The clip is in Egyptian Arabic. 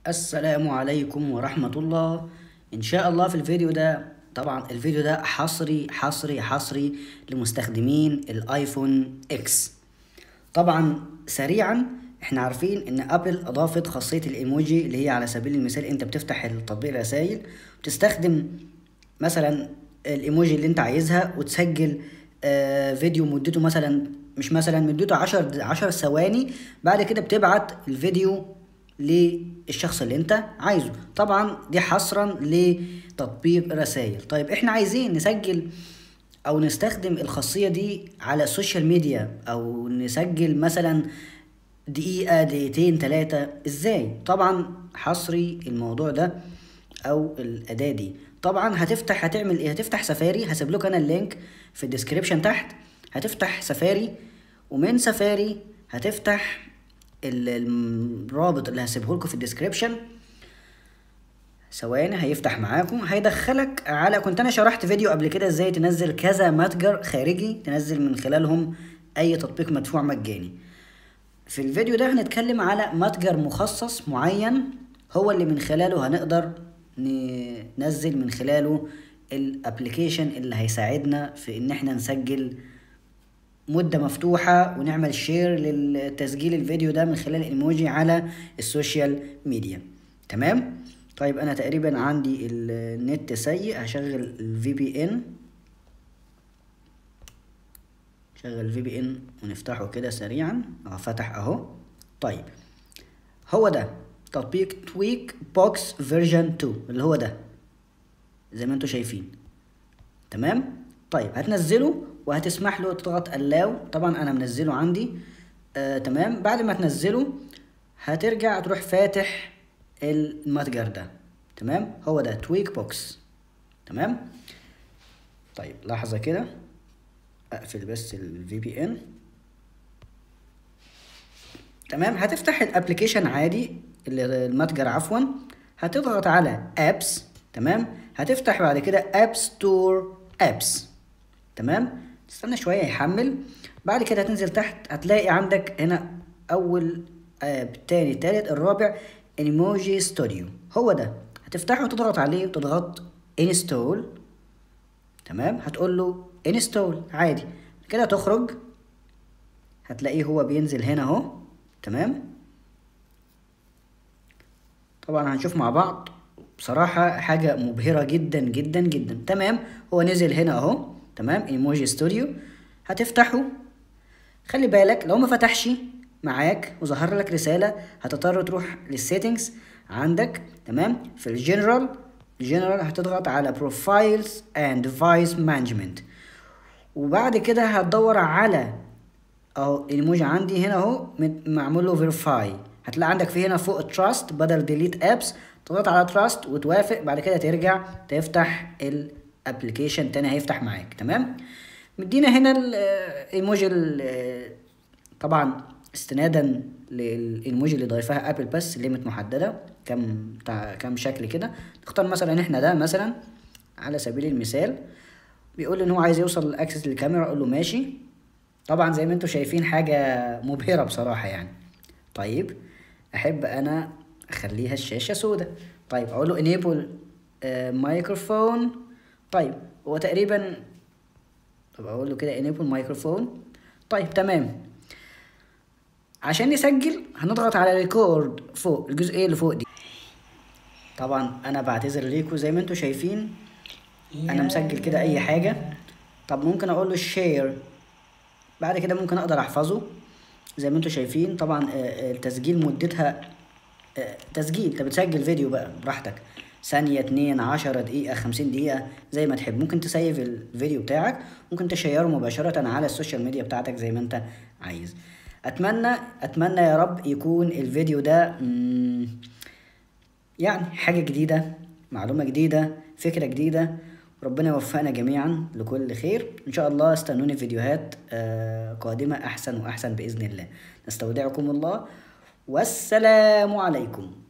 السلام عليكم ورحمة الله إن شاء الله في الفيديو ده طبعا الفيديو ده حصري حصري حصري لمستخدمين الايفون اكس طبعا سريعا احنا عارفين ان ابل اضافت خاصية الايموجي اللي هي على سبيل المثال انت بتفتح التطبيق رسائل وتستخدم مثلا الايموجي اللي انت عايزها وتسجل آه، فيديو مدته مثلا مش مثلا مدته عشر عشر ثواني بعد كده بتبعت الفيديو للشخص اللي انت عايزه طبعا دي حصرا لتطبيق رسائل طيب احنا عايزين نسجل او نستخدم الخاصية دي على السوشيال ميديا او نسجل مثلا دقيقة دقيقتين تلاتة ازاي طبعا حصري الموضوع ده او الاداة دي طبعا هتفتح هتعمل ايه هتفتح سفاري هسيب لكم انا اللينك في الديسكريبشن تحت هتفتح سفاري ومن سفاري هتفتح ال- الرابط اللي هسيبه لكم في الديسكريبشن ثواني هيفتح معاكم هيدخلك على كنت انا شرحت فيديو قبل كده ازاي تنزل كذا متجر خارجي تنزل من خلالهم اي تطبيق مدفوع مجاني في الفيديو ده هنتكلم على متجر مخصص معين هو اللي من خلاله هنقدر ننزل من خلاله الابليكيشن اللي هيساعدنا في ان احنا نسجل مدة مفتوحة ونعمل شير للتسجيل الفيديو ده من خلال الايموجي على السوشيال ميديا تمام طيب انا تقريبا عندي النت سيء هشغل الفي بي ان شغل الفي بي ان ونفتحه كده سريعا اه فتح اهو طيب هو ده تطبيق تويك بوكس فيرجن 2 اللي هو ده زي ما انتم شايفين تمام طيب هتنزله وهتسمح له تضغط allow طبعا انا منزله عندي آه تمام بعد ما تنزله هترجع تروح فاتح المتجر ده تمام هو ده تويك بوكس تمام طيب لحظة كده اقفل بس الفي بي ان تمام هتفتح الابلكيشن عادي اللي- المتجر عفوا هتضغط على ابس تمام هتفتح بعد كده اب ستور ابس تمام تستنى شويه يحمل بعد كده هتنزل تحت هتلاقي عندك هنا اول اب تاني تالت الرابع ايموجي ستوديو هو ده هتفتحه وتضغط عليه وتضغط انستول تمام هتقول له انستول عادي كده تخرج هتلاقيه هو بينزل هنا اهو تمام طبعا هنشوف مع بعض بصراحة حاجة مبهرة جدا جدا جدا تمام هو نزل هنا اهو تمام ايموجي ستوديو هتفتحه خلي بالك لو ما فتحش معاك وظهر لك رسالة هتضطر تروح للسيتنجز عندك تمام في الجنرال الجنرال هتضغط على بروفايلز اند ديفايس مانجمنت وبعد كده هتدور على اهو الايموجي عندي هنا اهو مت- معمول له فيريفاي هتلاقي عندك في هنا فوق تراست بدل ديليت ابس تضغط على تراست وتوافق بعد كده ترجع تفتح الابلكيشن تاني هيفتح معاك تمام مدينا هنا الايموجي ال- طبعا استنادا للايموجي اللي ضايفاها ابل بس ليميت محدده كم بتاع كم شكل كده نختار مثلا احنا ده مثلا على سبيل المثال بيقول لي ان هو عايز يوصل الاكسس للكاميرا اقول له ماشي طبعا زي ما انتم شايفين حاجة مبهرة بصراحة يعني طيب احب انا اخليها الشاشة سودة طيب اقول له enable مايكروفون طيب هو تقريبا طب اقول له كده enable مايكروفون طيب تمام عشان نسجل هنضغط على ريكورد فوق الجزئية اللي فوق دي طبعا انا بعتذر ليكم زي ما انتم شايفين انا مسجل كده اي حاجة طب ممكن اقول له شير بعد كده ممكن اقدر احفظه زي ما انتم شايفين طبعا آه، آه، التسجيل مدتها آه، تسجيل انت بتسجل فيديو بقى براحتك ثانية اتنين عشرة دقيقة خمسين دقيقة زي ما تحب ممكن تسيف الفيديو بتاعك ممكن تشيره مباشرة على السوشيال ميديا بتاعتك زي ما انت عايز اتمنى اتمنى يا رب يكون الفيديو ده مم، يعني حاجة جديدة معلومة جديدة فكرة جديدة ربنا يوفقنا جميعا لكل خير ان شاء الله استنوني فيديوهات آه، قادمة احسن واحسن باذن الله نستودعكم الله والسلام عليكم